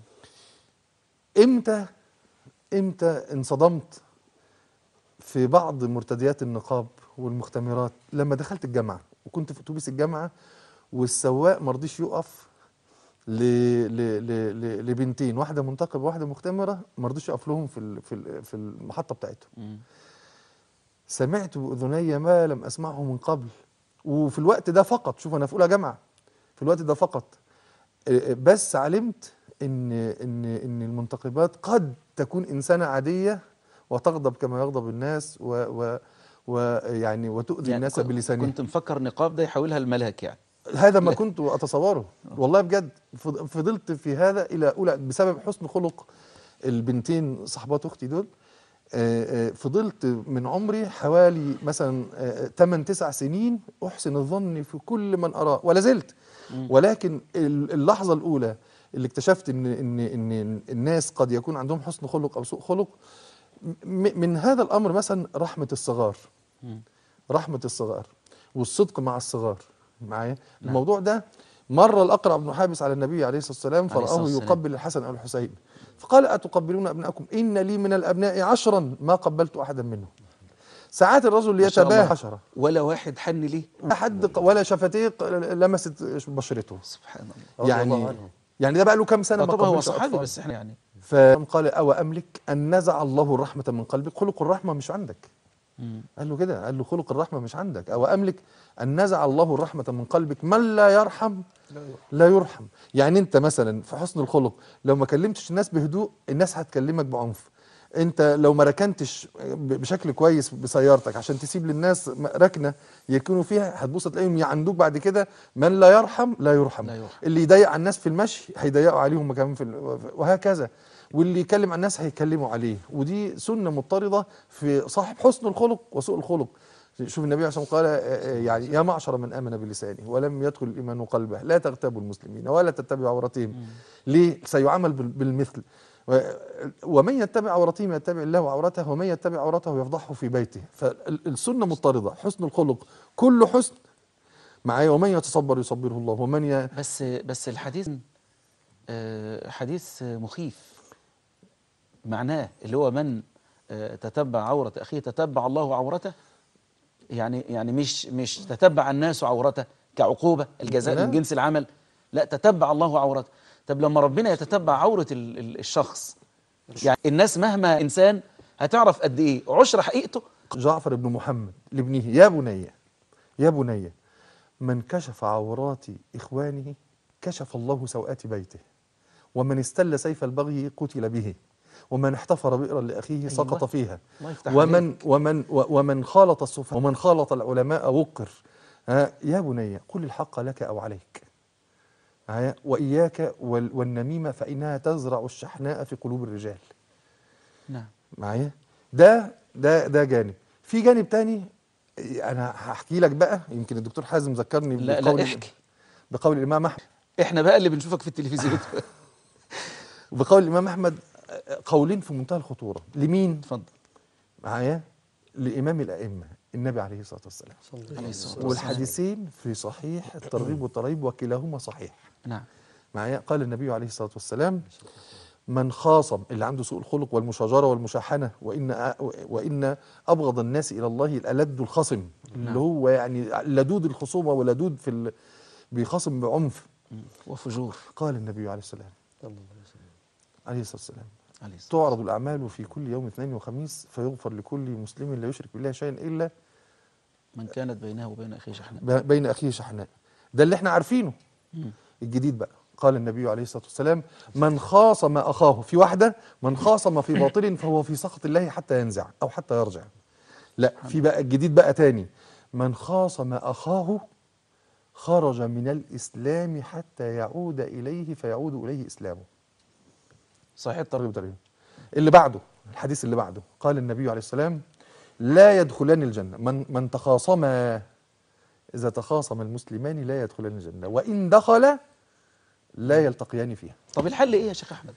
امتى امتى انصدمت في بعض مرتديات النقاب والمختمرات لما دخلت الجامعه وكنت في اتوبيس الجامعه والسواق ما رضيش يقف ل... ل... ل... ل... لبنتين واحده منتقبه وواحده مختمره ما رضيش يقف لهم في ال... في ال... في المحطه بتاعتهم مم. سمعت باذني ما لم اسمعه من قبل وفي الوقت ده فقط شوف انا في اولى جامعه في الوقت ده فقط آه، بس علمت ان ان ان المنتقبات قد تكون انسانه عاديه وتغضب كما يغضب الناس و و ويعني وتؤذي يعني الناس كنت- بلسانها كنت مفكر نقاب ده يحولها الملاك يعني هذا ما كنت اتصوره والله بجد فض- فضلت في هذا الى اولى بسبب حسن خلق البنتين صاحبات اختي دول آه، آه، فضلت من عمري حوالي مثلا 8 9 سنين احسن الظن في كل من اراه ولا زلت ولكن ال- اللحظه الاولى اللي اكتشفت ان ان ان الناس قد يكون عندهم حسن خلق او سوء خلق م- من هذا الامر مثلا رحمه الصغار رحمه الصغار والصدق مع الصغار معايا الموضوع ده مر الاقرع بن حابس على النبي عليه الصلاه والسلام عليه الصلاة فراه والسلام. يقبل الحسن او الحسين فقال اتقبلون ابناءكم ان لي من الابناء عشرا ما قبلت احدا منهم ساعات الرجل ما شاء الله. يتباهى عشرة ولا واحد حن ليه لا حد ق- ولا شفتيه ق- لمست بشرته سبحان الله رضي الله يعني عنه. يعني ده بقى له كام سنه آه ما طبعا هو قبلش صحابي أطفال. بس احنا يعني فقال أو أملك أن نزع الله الرحمة من قلبك خلق الرحمة مش عندك قال له كده قال له خلق الرحمة مش عندك أو أملك أن نزع الله الرحمة من قلبك من لا يرحم لا يرحم يعني أنت مثلا في حسن الخلق لو ما كلمتش الناس بهدوء الناس هتكلمك بعنف انت لو ما ركنتش ب- بشكل كويس بسيارتك عشان تسيب للناس م- ركنه يكونوا فيها هتبص تلاقيهم يعندوك بعد كده من لا يرحم لا يرحم, لا يرحم. اللي يضيق على الناس في المشي هيضيقوا عليهم كمان في ال- وهكذا واللي يكلم عن الناس هيكلموا عليه ودي سنه مضطرده في صاحب حسن الخلق وسوء الخلق شوف النبي عليه الصلاه والسلام قال آه، آه، يعني يا معشر من امن بلسانه ولم يدخل الايمان قلبه لا تغتابوا المسلمين ولا تتبعوا عوراتهم ليه سيعامل بال- بالمثل و- ومن يتبع عورتهم يتبع الله عورته ومن يتبع عورته يفضحه في بيته فالسنه مضطرده حسن الخلق كله حسن معايا ومن يتصبر يصبره الله ومن ي... بس بس الحديث آه، حديث مخيف معناه اللي هو من آه، تتبع عورة أخيه تتبع الله عورته يعني يعني مش مش تتبع الناس عورته كعقوبة الجزاء لا. من جنس العمل لا تتبع الله عورته طب لما ربنا يتتبع عورة ال- ال- الشخص يعني الناس مهما إنسان هتعرف قد إيه عشر حقيقته جعفر بن محمد لابنه يا بني يا بني من كشف عورات إخوانه كشف الله سوءات بيته ومن استل سيف البغي قتل به ومن احتفر بئرا لأخيه أيوة. سقط فيها الله يفتح ومن عليك. ومن و- ومن خالط السفهاء ومن خالط العلماء وقر ها يا بني قل الحق لك أو عليك ها وإياك وال- والنميمة فإنها تزرع الشحناء في قلوب الرجال نعم معايا ده ده ده جانب في جانب تاني انا هحكي لك بقى يمكن الدكتور حازم ذكرني لا بقول لا احكي بقول الامام احمد احنا بقى اللي بنشوفك في التلفزيون بقول الامام احمد قولين في منتهى الخطوره لمين اتفضل معايا لامام الائمه النبي عليه الصلاه والسلام عليه الصلاة والسلام. والحديثين في صحيح الترغيب والترهيب وكلاهما صحيح نعم معايا قال النبي عليه الصلاة والسلام من خاصم اللي عنده سوء الخلق والمشاجرة والمشاحنة وإن وإن أبغض الناس إلى الله الألد الخصم اللي هو يعني لدود الخصومة ولدود في ال... بيخاصم بعنف وفجور قال النبي عليه السلام عليه الصلاة والسلام عليه الصلاة تعرض الأعمال في كل يوم اثنين وخميس فيغفر لكل مسلم لا يشرك بالله شيئا إلا من كانت بينه وبين أخيه شحناء ب- بين أخيه شحناء ده اللي احنا عارفينه الجديد بقى قال النبي عليه الصلاة والسلام من خاصم أخاه في واحدة من خاصم في باطل فهو في سخط الله حتى ينزع أو حتى يرجع لا في بقى الجديد بقى تاني من خاصم أخاه خرج من الإسلام حتى يعود إليه فيعود إليه إسلامه صحيح الترغيب والترهيب اللي بعده الحديث اللي بعده قال النبي عليه السلام لا يدخلان الجنة من من تخاصما إذا تخاصم المسلمان لا يدخلان الجنة وإن دخل لا يلتقيان فيها طب الحل ايه يا شيخ احمد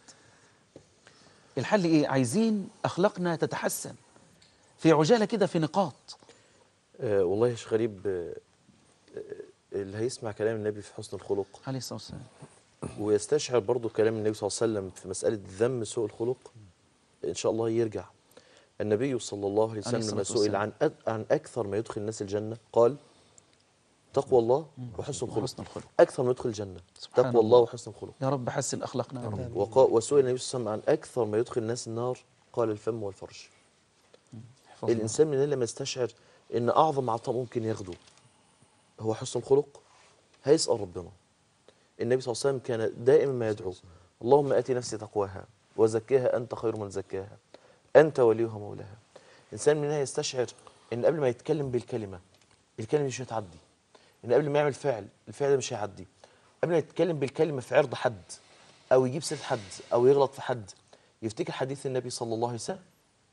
الحل ايه عايزين اخلاقنا تتحسن في عجاله كده في نقاط آه والله يا شيخ غريب آه آه، اللي هيسمع كلام النبي في حسن الخلق عليه الصلاه والسلام ويستشعر برضو كلام النبي صلى الله عليه وسلم في مسألة ذم سوء الخلق إن شاء الله يرجع النبي صلى الله عليه عليه وسلم لما الصلاة سئل عن أ- عن أكثر ما يدخل الناس الجنة قال تقوى الله وحسن الخلق وحسن الخلق. أكثر ما يدخل الجنة سبحان تقوى الله الله. وحسن الخلق يا رب حسن اخلاقنا يا رب وقا وسئل النبي صلى الله عليه وسلم عن أكثر ما يدخل الناس النار قال الفم والفرج احفظنا. الإنسان من هنا لما يستشعر إن أعظم عطاء ممكن ياخده هو حسن الخلق هيسأل ربنا النبي صلى الله عليه وسلم كان دائما ما يدعو اللهم آتي نفسي تقواها وزكيها أنت خير من زكاها أنت وليها مولاها إنسان من هنا يستشعر إن قبل ما يتكلم بالكلمة الكلمة مش هتعدي ان قبل ما يعمل فعل الفعل ده مش هيعدي قبل ما يتكلم بالكلمه في عرض حد او يجيب سيره حد او يغلط في حد يفتكر حديث النبي صلى الله عليه وسلم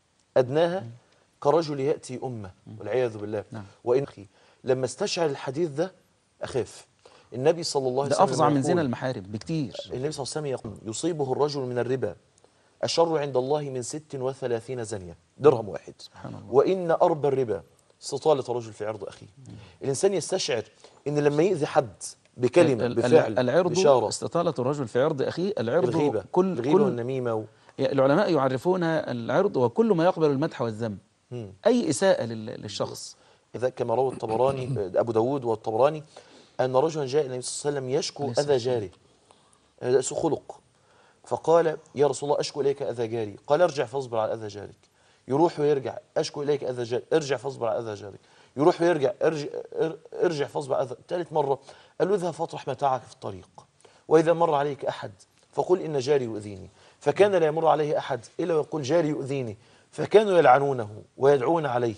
ادناها كرجل ياتي امه والعياذ بالله نعم. وان اخي لما استشعر الحديث ده اخاف النبي صلى الله عليه ده وسلم افظع من يقول- زنا المحارم بكتير النبي صلى الله عليه وسلم يقول يصيبه الرجل من الربا أشر عند الله من ست وثلاثين زنية درهم واحد سبحان الله. وإن أربى الربا استطالة رجل في عرض أخيه الإنسان يستشعر إن لما يؤذي حد بكلمة ال- ال- بفعل العرض بشارة استطالة الرجل في عرض أخيه العرض الغيبة كل الغيبة كل والنميمة و... العلماء يعرفون العرض وكل ما يقبل المدح والذم مم. أي إساءة لل- للشخص إذا كما روى الطبراني أبو داود والطبراني أن رجلا جاء النبي صلى الله عليه وسلم يشكو عليه أذى جاره هذا سوء خلق فقال يا رسول الله أشكو إليك أذى جاري قال ارجع فاصبر على أذى جارك يروح ويرجع أشكو إليك أذى جاري ارجع فاصبر على أذى جارك يروح ويرجع ارجع, ار- ارجع فاصبر على أذى ثالث مرة قال له اذهب فاطرح متاعك في الطريق وإذا مر عليك أحد فقل إن جاري يؤذيني فكان لا يمر عليه أحد إلا ويقول جاري يؤذيني فكانوا يلعنونه ويدعون عليه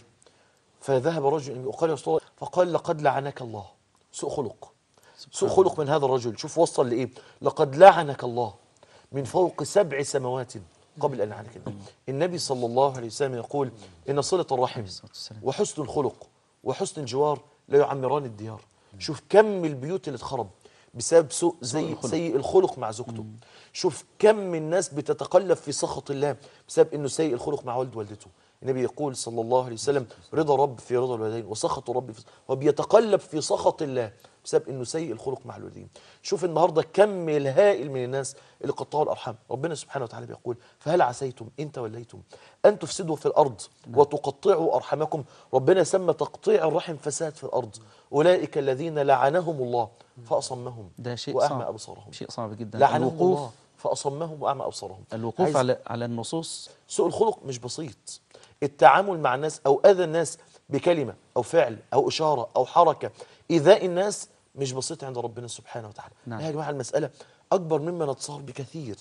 فذهب رجل وقال يا رسول الله فقال لقد لعنك الله سوء خلق سوء خلق من هذا الرجل شوف وصل لإيه لقد لعنك الله من فوق سبع سماوات قبل أن يلعنك النبي النبي صلى الله عليه وسلم يقول إن صلة الرحم الصلاة والسلام. وحسن الخلق وحسن الجوار لا يعمران الديار شوف كم البيوت اللي اتخرب بسبب سوء زي الخلق. سيء الخلق مع زوجته شوف كم من الناس بتتقلب في سخط الله بسبب انه سيء الخلق مع والد والدته النبي يقول صلى الله عليه وسلم رضا رب في رضا الوالدين وسخط رب في وبيتقلب في سخط الله بسبب انه سيء الخلق مع الوالدين شوف النهارده كم الهائل من الناس اللي قطعوا الارحام ربنا سبحانه وتعالى بيقول فهل عسيتم ان توليتم ان تفسدوا في الارض وتقطعوا ارحامكم ربنا سمى تقطيع الرحم فساد في الارض اولئك الذين لعنهم الله فاصمهم ده شيء واعمى صعب ابصارهم شيء صعب جدا لعنهم الوقوف الله فاصمهم واعمى ابصارهم الوقوف عايز- على على النصوص سوء الخلق مش بسيط التعامل مع الناس او اذى الناس بكلمه او فعل او اشاره او حركه ايذاء الناس مش بسيط عند ربنا سبحانه وتعالى نعم. لا يا جماعه المساله اكبر مما نتصور بكثير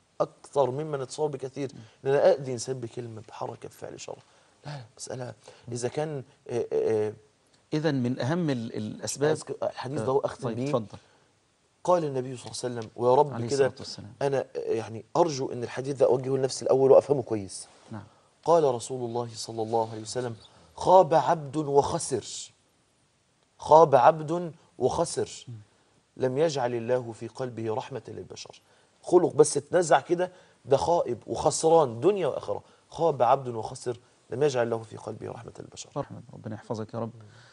اكثر مما نتصور بكثير ان انا اذي انسان بكلمه بحركه بفعل اشاره لا لا مساله اذا كان آه، آه، إذا من أهم ال- الأسباب الحديث ده هو اختم طيب بيه اتفضل قال النبي صلى الله عليه وسلم ويا رب عليه كده الصلاة والسلام. انا يعني ارجو ان الحديث ده اوجهه لنفسي الاول وافهمه كويس نعم قال رسول الله صلى الله عليه وسلم خاب عبد وخسر خاب عبد وخسر لم يجعل الله في قلبه رحمة للبشر خلق بس اتنزع كده ده خائب وخسران دنيا وآخرة خاب عبد وخسر لم يجعل له في قلبه رحمة للبشر رحمة ربنا يحفظك يا رب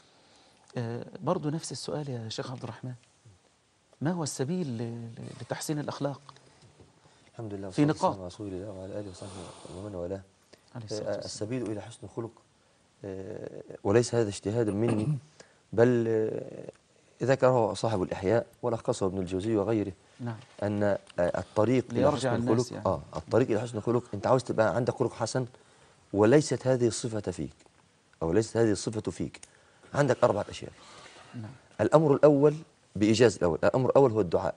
آه برضو نفس السؤال يا شيخ عبد الرحمن ما هو السبيل ل- ل- لتحسين الأخلاق الحمد لله في والصلاة والسلام نقاط. على رسول الله وعلى اله وصحبه ومن والاه عليه الصلاة آه، والسلام. السبيل الى حسن الخلق آه، وليس هذا اجتهاد مني بل آه، ذكره صاحب الاحياء ولخصه ابن الجوزي وغيره نعم ان آه، الطريق الى ليرجع حسن الناس الخلق يعني. اه الطريق الى حسن الخلق انت عاوز تبقى عندك خلق حسن وليست هذه الصفه فيك او ليست هذه الصفه فيك عندك اربعه اشياء نعم الأمر الأول بإيجاز الأول الأمر الأول هو الدعاء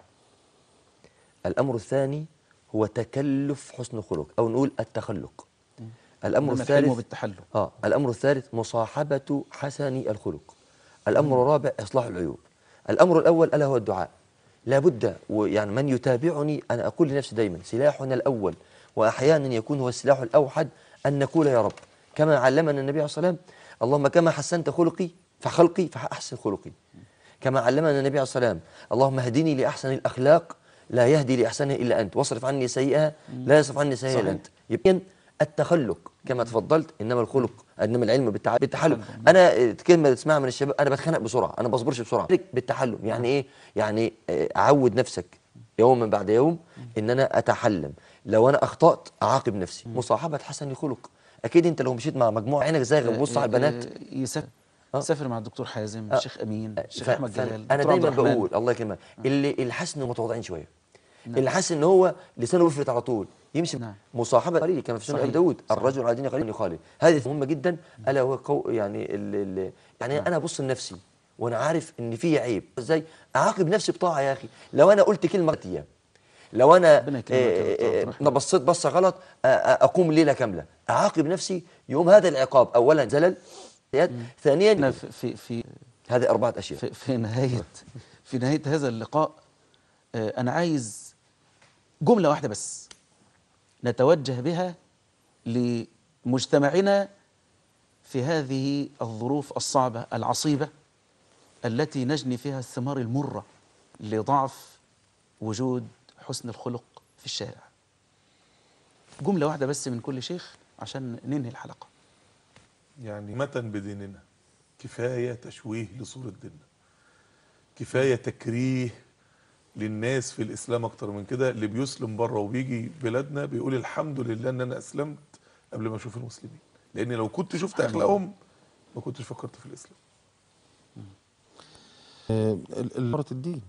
الأمر الثاني هو تكلف حسن الخلق أو نقول التخلق الأمر إنما الحلم الثالث بالتحلم آه الأمر الثالث مصاحبة حسن الخلق الأمر الرابع إصلاح العيوب الأمر الأول ألا هو الدعاء لابد ويعني من يتابعني أنا أقول لنفسي دايما سلاحنا الأول وأحيانا يكون هو السلاح الأوحد أن نقول يا رب كما علمنا النبي عليه الصلاة والسلام اللهم كما حسنت خلقي فخلقي فأحسن خلقي كما علمنا النبي عليه الصلاة والسلام اللهم اهدني لأحسن الأخلاق لا يهدي لأحسنها إلا أنت واصرف عني سيئها لا يصرف عني سيئها إلا صحيح. أنت يبقى التخلق كما تفضلت انما الخلق انما العلم بالتع... بالتحلم انا آه، كلمه تسمعها من الشباب انا بتخانق بسرعه انا بصبرش بسرعه بالتحلم يعني ايه يعني آه، اعود نفسك يوما بعد يوم ان انا اتحلم لو انا اخطات اعاقب نفسي مصاحبه حسن الخلق اكيد انت لو مشيت مع مجموعه عينك زاغه بتبص على البنات آه، يسافر آه. سافر مع الدكتور حازم الشيخ أمين الشيخ ف- أحمد ف- جلال انا دكتور عبد دايما الرحمن. بقول الله يكرمك اللي اللي حاسس انه متواضعين شويه اللي حاسس ان هو لسانه بيفلت على طول يمشي نعم. مصاحبه قليل كما في سنه صحيح. ابي داود صحيح. الرجل على دين قليل يخالف هذه مهمه جدا الا هو قو يعني ال ال يعني انا ابص لنفسي وانا عارف ان في عيب ازاي اعاقب نفسي بطاعه يا اخي لو انا قلت كلمه ثلاث ايام لو انا ربنا يكرمك يا دكتور عبد آه، الرحمن. آه، بصيت بصه غلط آه، آه، اقوم ليله كامله اعاقب نفسي يوم هذا العقاب اولا زلل ثانيا احنا في في في هذه أربعة أشياء في, في نهاية في نهاية هذا اللقاء آه، أنا عايز جملة واحدة بس نتوجه بها لمجتمعنا في هذه الظروف الصعبة العصيبة التي نجني فيها الثمار المرة لضعف وجود حسن الخلق في الشارع جملة واحدة بس من كل شيخ عشان ننهي الحلقة يعني متن بديننا كفاية تشويه لصورة ديننا كفاية تكريه للناس في الإسلام أكتر من كده اللي بيسلم بره وبيجي بلادنا بيقول الحمد لله إن أنا أسلمت قبل ما أشوف المسلمين لأن لو كنت شفت أخلاقهم ما كنتش فكرت في الإسلام آه، ال- ال- ثمرة الدين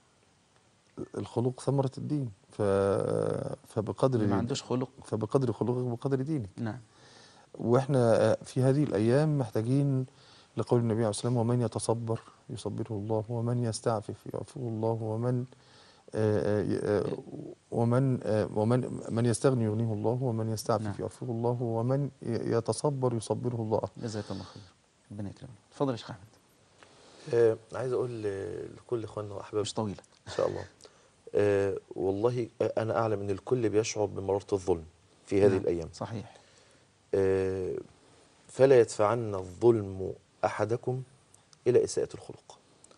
الخلق ثمرة الدين ف... فبقدر اللي ما عندوش خلق فبقدر خلقك بقدر دينك نعم واحنا في هذه الايام محتاجين لقول النبي عليه الصلاه والسلام ومن يتصبر يصبره الله ومن يستعفف يعفوه الله ومن آه، آه، آه، ومن آه، ومن من يستغني يغنيه الله ومن نعم. يستعفف يعفوه الله ومن ي- يتصبر يصبره الله جزاك الله خير ربنا يكرمك اتفضل يا شيخ احمد آه عايز اقول ل- لكل اخواننا واحبابنا مش طويله ان شاء الله آه والله آه، انا اعلم ان الكل بيشعر بمراره الظلم في هذه نعم، الايام صحيح آه، فلا يدفعن الظلم احدكم الى اساءه الخلق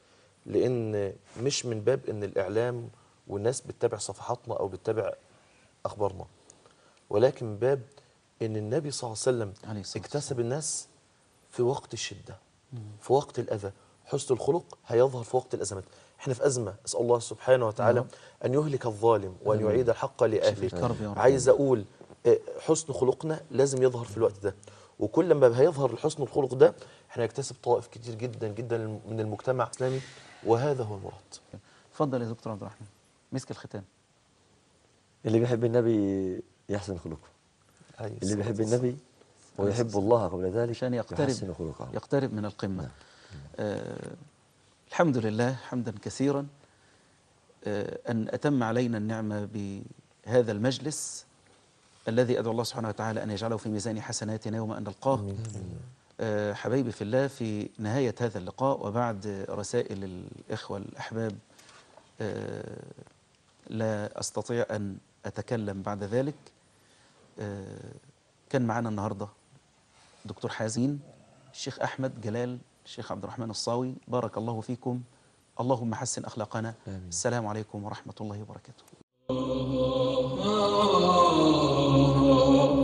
لان مش من باب ان الاعلام والناس بتتابع صفحاتنا او بتتابع اخبارنا ولكن من باب ان النبي صلى الله عليه وسلم عليه الصلاة اكتسب الناس في وقت الشده في وقت الاذى حسن الخلق هيظهر في وقت الازمات احنا في ازمه اسال الله سبحانه وتعالى ان يهلك الظالم وان يعيد الحق لاهله الكرب يا رب. عايز اقول آه، حسن خلقنا لازم يظهر في الوقت ده وكل ما هيظهر حسن الخلق ده احنا نكتسب طوائف كتير جدا جدا من المجتمع الاسلامي وهذا هو المراد اتفضل يا دكتور عبد الرحمن مسك الختام اللي بيحب النبي يحسن خلقه عليه اللي الصلاة بيحب والسلام. النبي ويحب الله قبل ذلك عشان يحسن يقترب خلقه يقترب من القمة آه الحمد لله حمدا كثيرا آه أن أتم علينا النعمة بهذا المجلس الذي أدعو الله سبحانه وتعالى أن يجعله في ميزان حسناتنا يوم أن نلقاه آه حبايبي في الله في نهاية هذا اللقاء وبعد رسائل الإخوة الأحباب آه لا أستطيع أن أتكلم بعد ذلك آه كان معنا النهارده دكتور حازين الشيخ أحمد جلال الشيخ عبد الرحمن الصاوي بارك الله فيكم اللهم حسن أخلاقنا آمين. السلام عليكم ورحمة الله وبركاته Oh